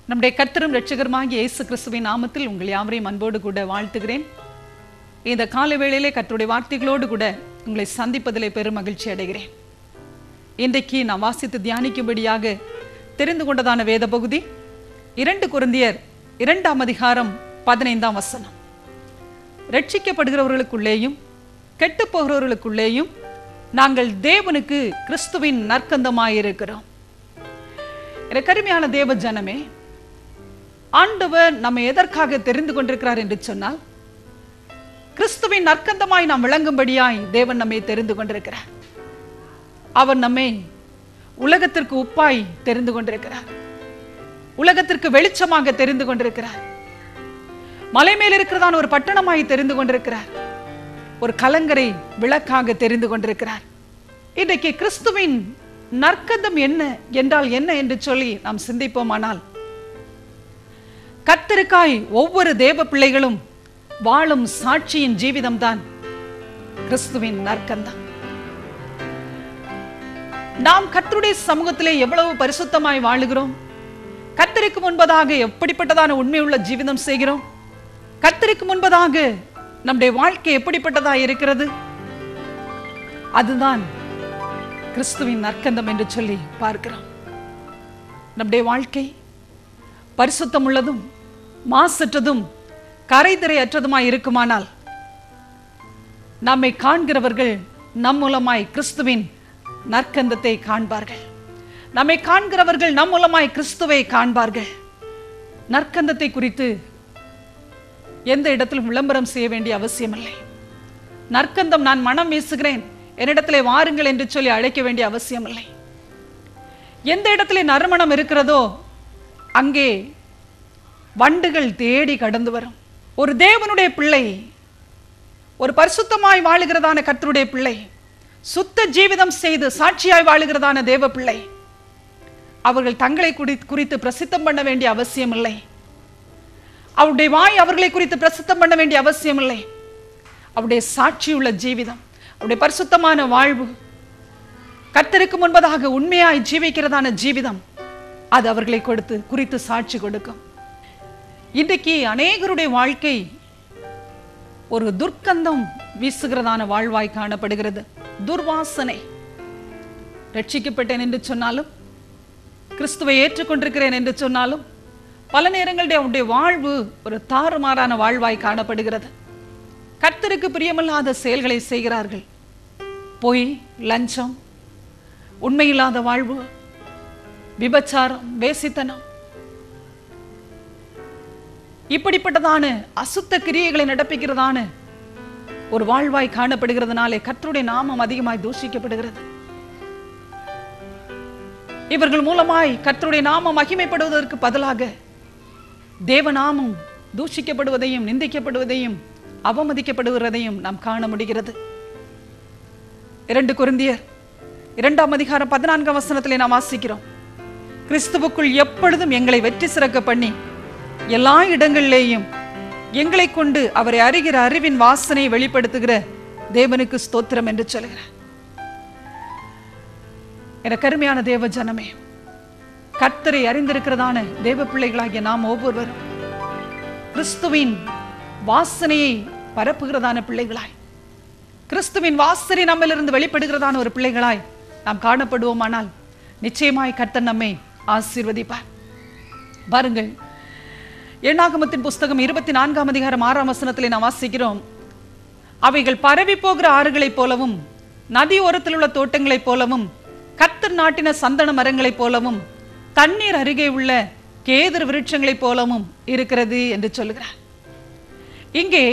நம்முடைய கர்த்தரும் ரட்சகருமாகிய இயேசு கிறிஸ்துவின் நாமத்தில் உங்கள் யாவரையும் அன்போடு கூட வாழ்த்துகிறேன் இந்த கால வேளையிலே கர்த்தருடைய வார்த்தைகளோடு கூட உங்களை சந்திப்பதிலே பெரும் மகிழ்ச்சி அடைகிறேன் இன்றைக்கு நாம் வாசித்து தியானிக்கும்படியாக தெரிந்து கொண்டதான வேத பகுதி இரண்டு குருந்தியர் இரண்டாம் அதிகாரம் பதினைந்தாம் வசனம் ரட்சிக்கப்படுகிறவர்களுக்குள்ளேயும் கெட்டுப் போகிறவர்களுக்குள்ளேயும் நாங்கள் தேவனுக்கு கிறிஸ்துவின் நற்கந்தமாயிருக்கிறோம் எனக்கு அருமையான தேவ ஜனமே ஆண்டவர் நம்மை எதற்காக தெரிந்து கொண்டிருக்கிறார் என்று சொன்னால் கிறிஸ்துவின் நற்கந்தமாய் நாம் விளங்கும்படியாய் தேவன் நம்மை தெரிந்து கொண்டிருக்கிறார் அவர் நம்மை உலகத்திற்கு உப்பாய் தெரிந்து கொண்டிருக்கிறார் உலகத்திற்கு வெளிச்சமாக தெரிந்து கொண்டிருக்கிறார் மலை மேல் இருக்கிறதான ஒரு பட்டணமாய் தெரிந்து கொண்டிருக்கிறார் ஒரு கலங்கரை விளக்காக தெரிந்து கொண்டிருக்கிறார் இன்றைக்கு கிறிஸ்துவின் நற்கந்தம் என்ன என்றால் என்ன என்று சொல்லி நாம் சிந்திப்போமானால் கத்தருக்காய் ஒவ்வொரு தேவ பிள்ளைகளும் வாழும் சாட்சியின் ஜீவிதம்தான் கிறிஸ்துவின் நற்கந்தம் நாம் கர்த்தருடைய சமூகத்திலே எவ்வளவு பரிசுத்தமாய் வாழுகிறோம் கர்த்தருக்கு முன்பதாக எப்படிப்பட்டதான உண்மையுள்ள ஜீவிதம் செய்கிறோம் கர்த்தருக்கு முன்பதாக நம்முடைய வாழ்க்கை எப்படிப்பட்டதா இருக்கிறது அதுதான் கிறிஸ்துவின் நற்கந்தம் என்று சொல்லி பார்க்கிறோம் நம்முடைய வாழ்க்கை பரிசுத்தம் உள்ளதும் மாசற்றதும் கரைதிரை அற்றதுமாய் இருக்குமானால் நம்மை காண்கிறவர்கள் நம் மூலமாய் கிறிஸ்துவின் நற்கந்தத்தை காண்பார்கள் நம்மை காண்கிறவர்கள் நம் மூலமாய் கிறிஸ்துவை காண்பார்கள் நற்கந்தத்தை குறித்து எந்த இடத்திலும் விளம்பரம் செய்ய வேண்டிய அவசியமில்லை நற்கந்தம் நான் மனம் வீசுகிறேன் என்னிடத்திலே வாருங்கள் என்று சொல்லி அழைக்க வேண்டிய அவசியமில்லை எந்த இடத்திலே நறுமணம் இருக்கிறதோ அங்கே வண்டுகள் தேடி கடந்து வரும் ஒரு தேவனுடைய பிள்ளை ஒரு பரிசுத்தமாய் வாழுகிறதான கர்த்தருடைய பிள்ளை சுத்த ஜீவிதம் செய்து சாட்சியாய் வாழுகிறதான தேவ பிள்ளை அவர்கள் தங்களை குறி குறித்து பிரசித்தம் பண்ண வேண்டிய அவசியமில்லை அவருடைய வாய் அவர்களை குறித்து பிரசித்தம் பண்ண வேண்டிய அவசியமில்லை அவருடைய சாட்சியுள்ள ஜீவிதம் அவருடைய பரிசுத்தமான வாழ்வு கர்த்தருக்கு முன்பதாக உண்மையாய் ஜீவிக்கிறதான ஜீவிதம் அது அவர்களை கொடுத்து குறித்து சாட்சி கொடுக்கும் இன்றைக்கு அநேகருடைய வாழ்க்கை ஒரு துர்க்கந்தம் வீசுகிறதான வாழ்வாய் காணப்படுகிறது துர்வாசனை ரட்சிக்கப்பட்டேன் என்று சொன்னாலும் கிறிஸ்துவை ஏற்றுக்கொண்டிருக்கிறேன் என்று சொன்னாலும் பல நேரங்களுடைய அவருடைய வாழ்வு ஒரு தாறுமாறான வாழ்வாய் காணப்படுகிறது கர்த்தருக்கு பிரியமில்லாத செயல்களை செய்கிறார்கள் பொய் லஞ்சம் உண்மையில்லாத வாழ்வு விபச்சாரம் வேசித்தனம் இப்படிப்பட்டதான அசுத்த கிரியைகளை நடப்பிக்கிறதான ஒரு வாழ்வாய் காணப்படுகிறதுனாலே கர்த்தருடைய நாமம் அதிகமாய் தூஷிக்கப்படுகிறது இவர்கள் மூலமாய் கர்த்தருடைய நாமம் மகிமைப்படுவதற்கு பதிலாக தேவநாமம் தூஷிக்கப்படுவதையும் நிந்திக்கப்படுவதையும் அவமதிக்கப்படுகிறதையும் நாம் காண முடிகிறது இரண்டு குருந்தியர் இரண்டாம் அதிகாரம் பதினான்காம் வசனத்திலே நாம் வாசிக்கிறோம் கிறிஸ்துவுக்குள் எப்பொழுதும் எங்களை வெற்றி சிறக்க பண்ணி எல்லா இடங்களிலேயும் எங்களை கொண்டு அவரை அறிகிற அறிவின் வாசனையை வெளிப்படுத்துகிற தேவனுக்கு ஸ்தோத்திரம் என்று சொல்கிறார் என கருமையான தேவ ஜனமே கர்த்தரை அறிந்திருக்கிறதான தேவ பிள்ளைகளாகிய நாம் ஒவ்வொருவரும் கிறிஸ்துவின் வாசனையை பரப்புகிறதான பிள்ளைகளாய் கிறிஸ்துவின் வாசனை நம்மிலிருந்து வெளிப்படுகிறதான ஒரு பிள்ளைகளாய் நாம் காணப்படுவோமானால் நிச்சயமாய் கர்த்தர் நம்மை ஆசீர்வதிப்பார் பாருங்கள் எண்ணாகமத்தின் புஸ்தகம் இருபத்தி நான்காம் அதிகாரம் ஆறாம் வசனத்திலே நாம் வாசிக்கிறோம் அவைகள் பரவி போகிற ஆறுகளைப் போலவும் நதி ஓரத்தில் உள்ள தோட்டங்களைப் போலவும் கத்தர் நாட்டின சந்தன மரங்களைப் போலவும் தண்ணீர் அருகே உள்ள கேதர் விருட்சங்களைப் போலவும் இருக்கிறது என்று சொல்லுகிறார் இங்கே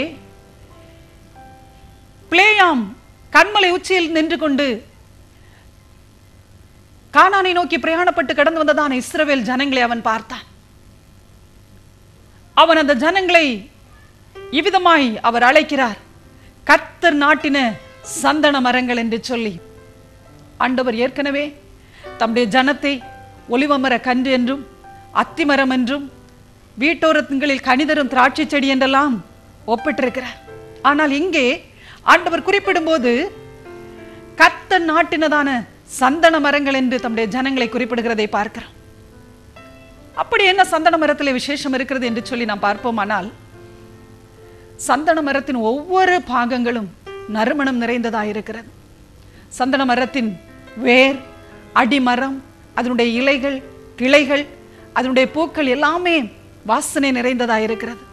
பிளேயாம் கண்மலை உச்சியில் நின்று கொண்டு கானானை நோக்கி பிரயாணப்பட்டு கடந்து வந்ததான இஸ்ரவேல் ஜனங்களை அவன் பார்த்தான் அவன் அந்த ஜனங்களை இவ்விதமாய் அவர் அழைக்கிறார் கர்த்தர் நாட்டின சந்தன மரங்கள் என்று சொல்லி ஆண்டவர் ஏற்கனவே தம்முடைய ஜனத்தை ஒலிவமர கன்று என்றும் அத்திமரம் என்றும் வீட்டோரத்துங்களில் கனிதரும் திராட்சை செடி என்றெல்லாம் ஒப்பிட்டிருக்கிறார் ஆனால் இங்கே ஆண்டவர் குறிப்பிடும்போது கர்த்தர் நாட்டினதான சந்தன மரங்கள் என்று தம்முடைய ஜனங்களை குறிப்பிடுகிறதை பார்க்கிறோம் அப்படி என்ன சந்தன மரத்தில் விசேஷம் இருக்கிறது என்று சொல்லி நாம் பார்ப்போமானால் சந்தன மரத்தின் ஒவ்வொரு பாகங்களும் நறுமணம் நிறைந்ததாக இருக்கிறது சந்தன மரத்தின் வேர் அடிமரம் அதனுடைய இலைகள் கிளைகள் அதனுடைய பூக்கள் எல்லாமே வாசனை நிறைந்ததாக இருக்கிறது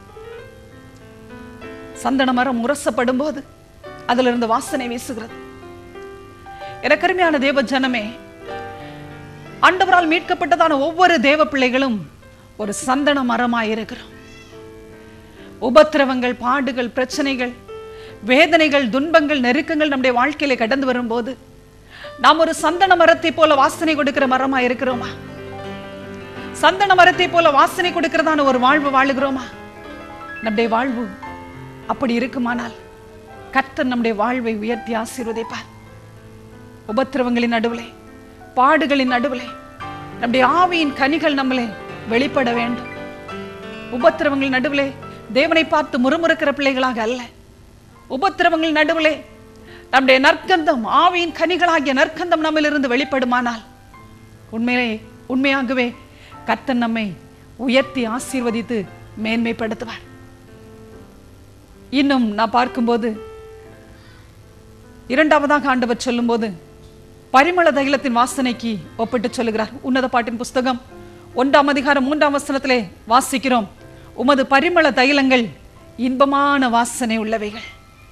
சந்தன மரம் உரசப்படும் போது அதிலிருந்து வாசனை வீசுகிறது எனக்கருமையான தேவ ஜனமே ஆண்டவரால் மீட்கப்பட்டதான ஒவ்வொரு தேவ பிள்ளைகளும் ஒரு சந்தன மரமாய் இருக்கிறோம் உபத்திரவங்கள் பாடுகள் பிரச்சனைகள் வேதனைகள் துன்பங்கள் நெருக்கங்கள் நம்முடைய வாழ்க்கையில கடந்து வரும்போது நாம் ஒரு சந்தன மரத்தை போல வாசனை கொடுக்கிற மரமா இருக்கிறோமா சந்தன மரத்தை போல வாசனை கொடுக்கிறதான ஒரு வாழ்வு வாழுகிறோமா நம்முடைய வாழ்வு அப்படி இருக்குமானால் கர்த்தர் நம்முடைய வாழ்வை உயர்த்தி ஆசீர்வதிப்பார் உபத்திரவங்களின் நடுவிலே பாடுகளின் நடுவிலே நம்முடைய ஆவியின் கனிகள் நம்மளே வெளிப்பட வேண்டும் உபத்திரவங்களின் நடுவிலே தேவனை பார்த்து முறுமுறுக்கிற பிள்ளைகளாக அல்ல உபத்திரவங்கள் நடுவிலே நம்முடைய நற்கந்தம் ஆவியின் கனிகளாகிய நற்கந்தம் நம்மிலிருந்து வெளிப்படுமானால் உண்மையிலே உண்மையாகவே கர்த்தன் நம்மை உயர்த்தி ஆசீர்வதித்து மேன்மைப்படுத்துவார் இன்னும் நான் பார்க்கும்போது இரண்டாவதாக ஆண்டவர் சொல்லும்போது பரிமள தைலத்தின் வாசனைக்கு ஒப்பிட்டு சொல்லுகிறார் உன்னத பாட்டின் புஸ்தகம் ஒன்றாம் அதிகாரம் மூன்றாம் வசனத்திலே வாசிக்கிறோம் உமது பரிமள தைலங்கள் இன்பமான வாசனை உள்ளவைகள்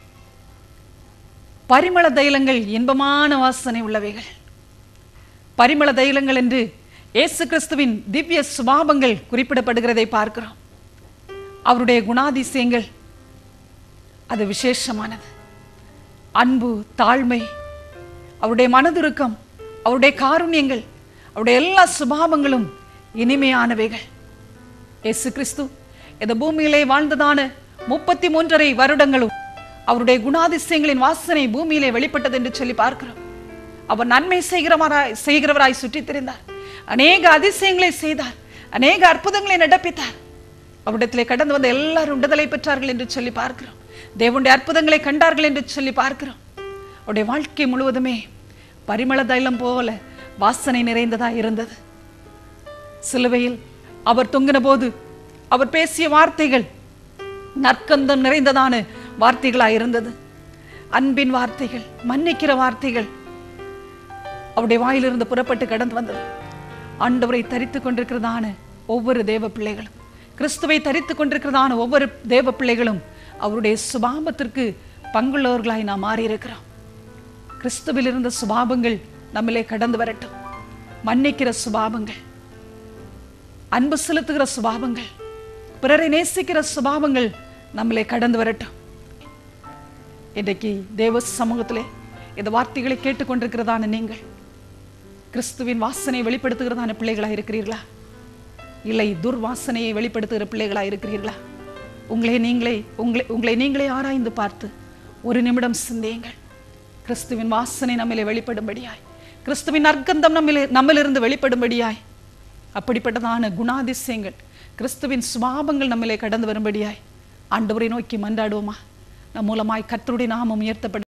பரிமள தைலங்கள் இன்பமான வாசனை உள்ளவைகள் பரிமள தைலங்கள் என்று இயேசு கிறிஸ்துவின் திவ்ய சுபாவங்கள் குறிப்பிடப்படுகிறதை பார்க்கிறோம் அவருடைய குணாதிசயங்கள் அது விசேஷமானது அன்பு தாழ்மை அவருடைய மனதுருக்கம் அவருடைய காருண்யங்கள் அவருடைய எல்லா சுபாவங்களும் இனிமையானவைகள் இயேசு கிறிஸ்து இந்த பூமியிலே வாழ்ந்ததான முப்பத்தி மூன்றரை வருடங்களும் அவருடைய குணாதிசயங்களின் வாசனை பூமியிலே வெளிப்பட்டது என்று சொல்லி பார்க்கிறோம் அவர் நன்மை செய்கிறவராய் செய்கிறவராய் சுற்றித் திரிந்தார் அநேக அதிசயங்களை செய்தார் அநேக அற்புதங்களை நடப்பித்தார் அவரிடத்திலே கடந்து வந்த எல்லாரும் விடுதலை பெற்றார்கள் என்று சொல்லி பார்க்கிறோம் தேவனுடைய அற்புதங்களை கண்டார்கள் என்று சொல்லி பார்க்கிறோம் அவருடைய வாழ்க்கை முழுவதுமே பரிமள தைலம் போல வாசனை நிறைந்ததா இருந்தது சிலுவையில் அவர் தொங்கின போது அவர் பேசிய வார்த்தைகள் நற்கந்தம் நிறைந்ததான வார்த்தைகளாய் இருந்தது அன்பின் வார்த்தைகள் மன்னிக்கிற வார்த்தைகள் அவருடைய வாயிலிருந்து புறப்பட்டு கடந்து வந்தது ஆண்டவரை தரித்து கொண்டிருக்கிறதான ஒவ்வொரு தேவ பிள்ளைகளும் கிறிஸ்துவை தரித்து கொண்டிருக்கிறதான ஒவ்வொரு தேவ பிள்ளைகளும் அவருடைய சுபாவத்திற்கு பங்குள்ளவர்களாய் நாம் மாறியிருக்கிறோம் கிறிஸ்துவில் இருந்த சுபாவங்கள் நம்மிலே கடந்து வரட்டும் மன்னிக்கிற சுபாவங்கள் அன்பு செலுத்துகிற சுபாவங்கள் பிறரை நேசிக்கிற சுபாவங்கள் நம்மளை கடந்து வரட்டும் இன்றைக்கு தேவ சமூகத்திலே இந்த வார்த்தைகளை கேட்டுக்கொண்டிருக்கிறதான நீங்கள் கிறிஸ்துவின் வாசனை வெளிப்படுத்துகிறதான பிள்ளைகளா இருக்கிறீர்களா இல்லை துர்வாசனையை வெளிப்படுத்துகிற பிள்ளைகளா இருக்கிறீர்களா உங்களை நீங்களே உங்களை உங்களை நீங்களே ஆராய்ந்து பார்த்து ஒரு நிமிடம் சிந்தியுங்கள் கிறிஸ்துவின் வாசனை நம்மிலே வெளிப்படும்படியாய் கிறிஸ்துவின் நற்கந்தம் நம்மிலே நம்மிலிருந்து வெளிப்படும்படியாய் அப்படிப்பட்டதான குணாதிசயங்கள் கிறிஸ்துவின் சுபாவங்கள் நம்மிலே கடந்து வரும்படியாய் ஆண்டவரை நோக்கி மன்றாடுவோமா நம் மூலமாய் கர்த்தருடைய நாமம் உயர்த்தப்படும்